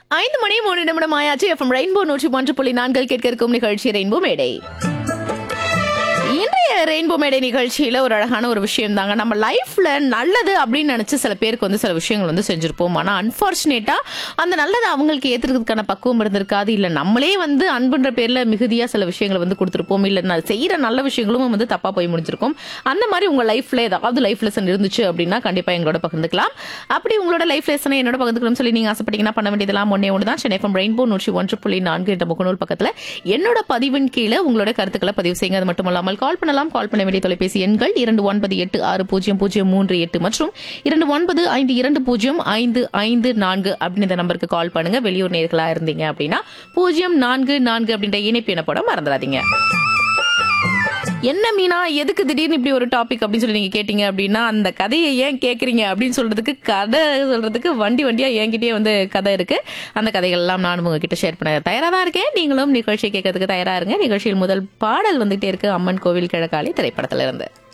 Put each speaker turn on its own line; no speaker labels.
ஐந்து மணி மூணு நிமிடம் ஆயாச்சு எஃப்எம் ரெயின்போ நூற்றி ஒன்று புள்ளி நான்கில் கேட்க இருக்கும் நிகழ்ச்சி ரெயின்போ மேடை இன்றைய ரெயின்போ மேடை நிகழ்ச்சியில ஒரு அழகான ஒரு விஷயம் தாங்க நம்ம லைஃப்ல நல்லது அப்படின்னு நினைச்சு சில பேருக்கு வந்து சில விஷயங்கள் வந்து செஞ்சிருப்போம் ஆனா அன்பார்ச்சுனேட்டா அந்த நல்லதை அவங்களுக்கு ஏத்துறதுக்கான பக்குவம் இருந்திருக்காது இல்ல நம்மளே வந்து அன்புன்ற பேர்ல மிகுதியா சில விஷயங்களை வந்து கொடுத்திருப்போம் இல்ல நான் செய்யற நல்ல விஷயங்களும் வந்து தப்பா போய் முடிஞ்சிருக்கும் அந்த மாதிரி உங்க லைஃப்ல ஏதாவது லைஃப் லெசன் இருந்துச்சு அப்படின்னா கண்டிப்பா எங்களோட பகிர்ந்துக்கலாம் அப்படி உங்களோட லைஃப் லெசனை என்னோட பகிர்ந்துக்கணும்னு சொல்லி நீங்க ஆசைப்பட்டீங்கன்னா பண்ண வேண்டியதெல்லாம் ஒன்னே ஒன்று தான் சென்னை ரெயின்போ நூற்றி ஒன்று புள்ளி நான்கு என்ற முகநூல் பக்கத்துல என்னோட பதிவின் கீழே உங்களோட கருத்துக்களை பதிவு செய்யுங்க அது மட்டும் இல்லாமல் கால் பண்ணலாம் கால் பண்ண வேண்டிய தொலைபேசி எண்கள் இரண்டு ஒன்பது எட்டு ஆறு பூஜ்ஜியம் பூஜ்ஜியம் மூன்று எட்டு மற்றும் இரண்டு ஒன்பது ஐந்து இரண்டு பூஜ்ஜியம் ஐந்து ஐந்து நான்கு அப்படின்னு இந்த நம்பருக்கு கால் பண்ணுங்க வெளியூர் நேர்களா இருந்தீங்க அப்படின்னா பூஜ்ஜியம் நான்கு நான்கு அப்படின்ற இணைப்பு எனப்பட மறந்துடாதீங்க என்ன மீனா எதுக்கு திடீர்னு இப்படி ஒரு டாபிக் அப்படின்னு சொல்லி நீங்க கேட்டீங்க அப்படின்னா அந்த கதையை ஏன் கேக்குறீங்க அப்படின்னு சொல்றதுக்கு கதை சொல்றதுக்கு வண்டி வண்டியா என்கிட்டயே வந்து கதை இருக்கு அந்த கதைகள் எல்லாம் நானும் உங்ககிட்ட ஷேர் பண்ண தயாரா தான் இருக்கேன் நீங்களும் நிகழ்ச்சி கேட்கறதுக்கு தயாரா இருங்க நிகழ்ச்சியில் முதல் பாடல் வந்துட்டே இருக்கு அம்மன் கோவில் கிழக்காளி திரைப்படத்துல இருந்து